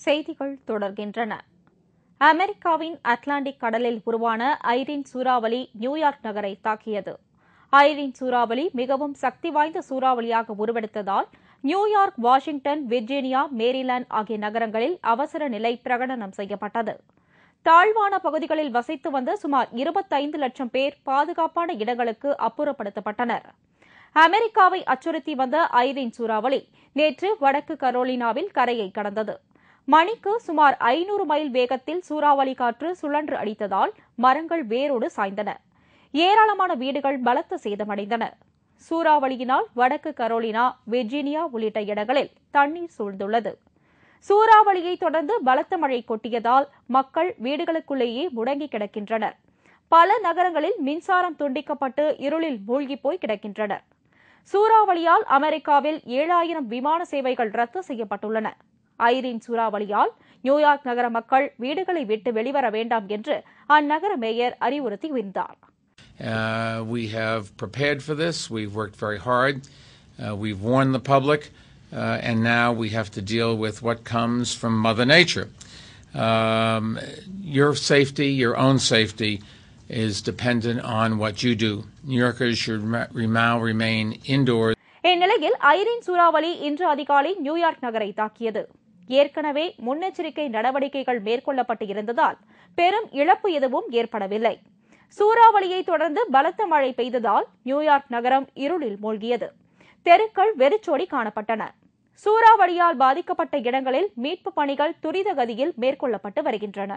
செய்திகள் தொடர்கின்றன அமெரிக்காவின் அட்லாண்டிக் கடலில் உருவான ஐரின் சூறாவளி நியூயார்க் நகரை தாக்கியது ஐரின் சூறாவளி மிகவும் சக்தி வாய்ந்த சூறாவளியாக உருவெடுத்ததால் நியூயார்க் வாஷிங்டன் விர்ஜீனியா மேரிலாந்து ஆகிய நகரங்களில் அவசர நிலை பிரகடனம் செய்யப்பட்டது தாழ்வான பகுதிகளில் வசித்து வந்த சுமார் இருபத்தைந்து லட்சம் பேர் பாதுகாப்பான இடங்களுக்கு அப்புறப்படுத்தப்பட்டனர் அமெரிக்காவை அச்சுறுத்தி வந்த ஐரின் சூறாவளி நேற்று வடக்கு கரோலினாவில் கரையை கடந்தது மணிக்கு சுமார் ஐநூறு மைல் வேகத்தில் சூறாவளி காற்று சுழன்று அடித்ததால் மரங்கள் வேரோடு சாய்ந்தன ஏராளமான வீடுகள் பலத்த சேதமடைந்தன சூறாவளியினால் வடக்கு கரோலினா விர்ஜீனியா உள்ளிட்ட இடங்களில் தண்ணீர் சூழ்ந்துள்ளது சூறாவளியை தொடர்ந்து பலத்த மழை கொட்டியதால் மக்கள் வீடுகளுக்குள்ளேயே முடங்கி கிடக்கின்றனர் பல நகரங்களில் மின்சாரம் துண்டிக்கப்பட்டு இருளில் மூழ்கி போய் கிடக்கின்றனர் சூறாவளியால் அமெரிக்காவில் ஏழாயிரம் விமான சேவைகள் ரத்து செய்யப்பட்டுள்ளன ஐரின் சூறாவளியால் நியூயார்க் நகர மக்கள் வீடுகளை விட்டு வெளிவர வேண்டாம் என்று அந்நகர மேயர் அறிவுறுத்தியிருந்தார் Uh, we have prepared for this. We've worked very hard. Uh, we've warned the public, uh, and now we have to deal with what comes from Mother Nature. Um, your safety, your own safety, is dependent on what you do. New Yorkers should re- now remain indoors. இந்நிலையில் Irene சூறாவளி இன்று அதிகாலை New York நகரை தாக்கியது ஏற்கனவே முன்னெச்சரிக்கை நடவடிக்கைகள் மேற்கொள்ளப்பட்டு இருந்ததால் பெரும் இழப்பு எதுவும் ஏற்படவில்லை சூறாவளியை தொடர்ந்து பலத்த மழை பெய்ததால் நியூயார்க் நகரம் இருளில் மூழ்கியது தெருக்கள் வெறிச்சோடி காணப்பட்டன சூறாவளியால் பாதிக்கப்பட்ட இடங்களில் மீட்புப் பணிகள் துரித கதியில் மேற்கொள்ளப்பட்டு வருகின்றன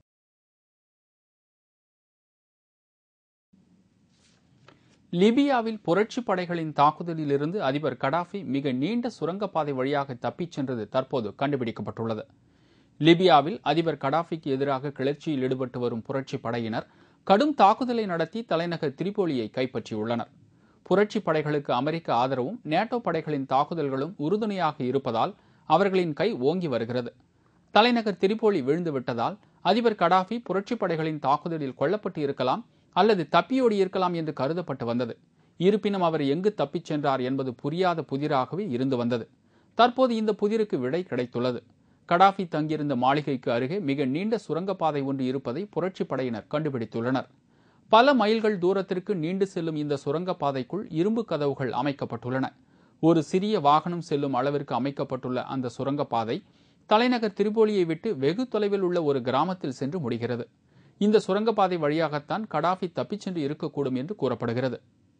லிபியாவில் புரட்சி படைகளின் தாக்குதலிலிருந்து அதிபர் கடாஃபி மிக நீண்ட சுரங்கப்பாதை வழியாக தப்பிச் சென்றது தற்போது கண்டுபிடிக்கப்பட்டுள்ளது லிபியாவில் அதிபர் கடாஃபிக்கு எதிராக கிளர்ச்சியில் ஈடுபட்டு வரும் புரட்சி படையினர் கடும் தாக்குதலை நடத்தி தலைநகர் திரிபோலியை கைப்பற்றியுள்ளனர் புரட்சி படைகளுக்கு அமெரிக்க ஆதரவும் நேட்டோ படைகளின் தாக்குதல்களும் உறுதுணையாக இருப்பதால் அவர்களின் கை ஓங்கி வருகிறது தலைநகர் திரிபோலி விழுந்து விட்டதால் அதிபர் கடாஃபி புரட்சி படைகளின் தாக்குதலில் கொல்லப்பட்டு இருக்கலாம் அல்லது தப்பியோடி இருக்கலாம் என்று கருதப்பட்டு வந்தது இருப்பினும் அவர் எங்கு தப்பிச் சென்றார் என்பது புரியாத புதிராகவே இருந்து வந்தது தற்போது இந்த புதிருக்கு விடை கிடைத்துள்ளது கடாஃபி தங்கியிருந்த மாளிகைக்கு அருகே மிக நீண்ட சுரங்கப்பாதை ஒன்று இருப்பதை புரட்சி படையினர் கண்டுபிடித்துள்ளனர் பல மைல்கள் தூரத்திற்கு நீண்டு செல்லும் இந்த சுரங்கப்பாதைக்குள் இரும்பு கதவுகள் அமைக்கப்பட்டுள்ளன ஒரு சிறிய வாகனம் செல்லும் அளவிற்கு அமைக்கப்பட்டுள்ள அந்த சுரங்கப்பாதை தலைநகர் திரிபோலியை விட்டு வெகு தொலைவில் உள்ள ஒரு கிராமத்தில் சென்று முடிகிறது இந்த சுரங்கப்பாதை வழியாகத்தான் கடாஃபி தப்பிச் சென்று இருக்கக்கூடும் என்று கூறப்படுகிறது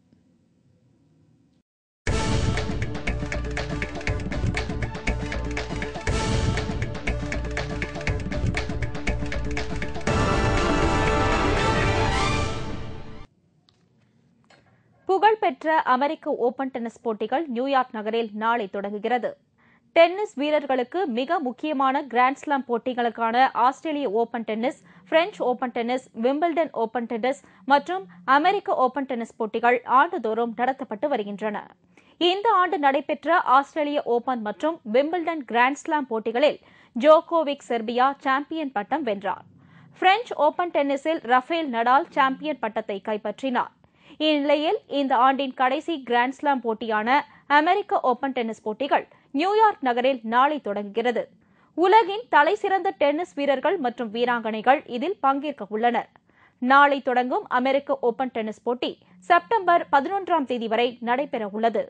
புகழ்பெற்ற அமெரிக்க ஓபன் டென்னிஸ் போட்டிகள் நியூயார்க் நகரில் நாளை தொடங்குகிறது டென்னிஸ் வீரர்களுக்கு மிக முக்கியமான கிராண்ட்ஸ்லாம் போட்டிகளுக்கான ஆஸ்திரேலிய open tennis French open tennis Wimbledon open tennis மற்றும் அமெரிக்க ஓபன் டென்னிஸ் போட்டிகள் ஆண்டுதோறும் நடத்தப்பட்டு வருகின்றன இந்த ஆண்டு நடைபெற்ற ஆஸ்திரேலிய ஓபன் மற்றும் விம்பிள்டன் கிராண்ட்ஸ்லாம் போட்டிகளில் ஜோகோவிக் செர்பியா சாம்பியன் பட்டம் வென்றார் பிரெஞ்ச் ஓபன் டென்னிஸில் ரஃபேல் நடால் சாம்பியன் பட்டத்தை கைப்பற்றினார் இந்நிலையில் இந்த ஆண்டின் கடைசி கிராண்ட்ஸ்லாம் போட்டியான அமெரிக்க ஓபன் டென்னிஸ் போட்டிகள் நியூயார்க் நகரில் நாளை தொடங்குகிறது உலகின் தலைசிறந்த டென்னிஸ் வீரர்கள் மற்றும் வீராங்கனைகள் இதில் பங்கேற்க உள்ளனர் நாளை தொடங்கும் அமெரிக்க ஓபன் டென்னிஸ் போட்டி செப்டம்பர் பதினொன்றாம் தேதி வரை நடைபெற உள்ளது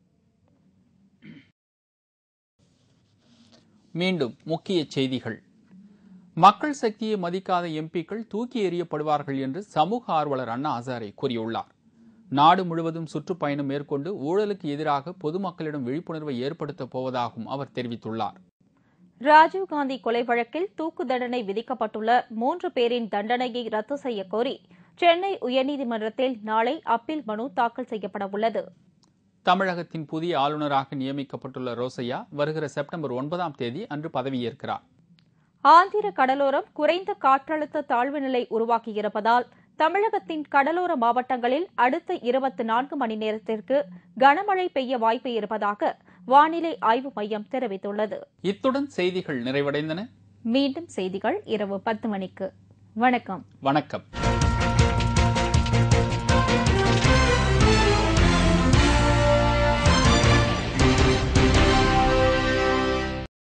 மீண்டும் முக்கிய செய்திகள் மக்கள் சக்தியை மதிக்காத எம்பிக்கள் தூக்கி எறியப்படுவார்கள் என்று சமூக ஆர்வலர் அண்ணா ஹசாரே கூறியுள்ளார் நாடு முழுவதும் சுற்றுப்பயணம் மேற்கொண்டு ஊழலுக்கு எதிராக பொதுமக்களிடம் விழிப்புணர்வை ஏற்படுத்தப் போவதாகவும் அவர் தெரிவித்துள்ளார் ராஜீவ்காந்தி கொலை வழக்கில் தூக்கு தண்டனை விதிக்கப்பட்டுள்ள மூன்று பேரின் தண்டனையை ரத்து செய்ய கோரி சென்னை உயர்நீதிமன்றத்தில் நாளை அப்பீல் மனு தாக்கல் செய்யப்பட உள்ளது தமிழகத்தின் புதிய ஆளுநராக நியமிக்கப்பட்டுள்ள ரோசையா வருகிற செப்டம்பர் ஒன்பதாம் தேதி அன்று பதவியேற்கிறார் ஆந்திர கடலோரம் குறைந்த காற்றழுத்த தாழ்வு நிலை உருவாகியிருப்பதால் தமிழகத்தின் கடலோர மாவட்டங்களில் அடுத்த இருபத்தி நான்கு மணி நேரத்திற்கு கனமழை பெய்ய வாய்ப்பு இருப்பதாக வானிலை ஆய்வு மையம் தெரிவித்துள்ளது இத்துடன் செய்திகள் நிறைவடைந்தன மீண்டும் செய்திகள் இரவு பத்து மணிக்கு வணக்கம் வணக்கம்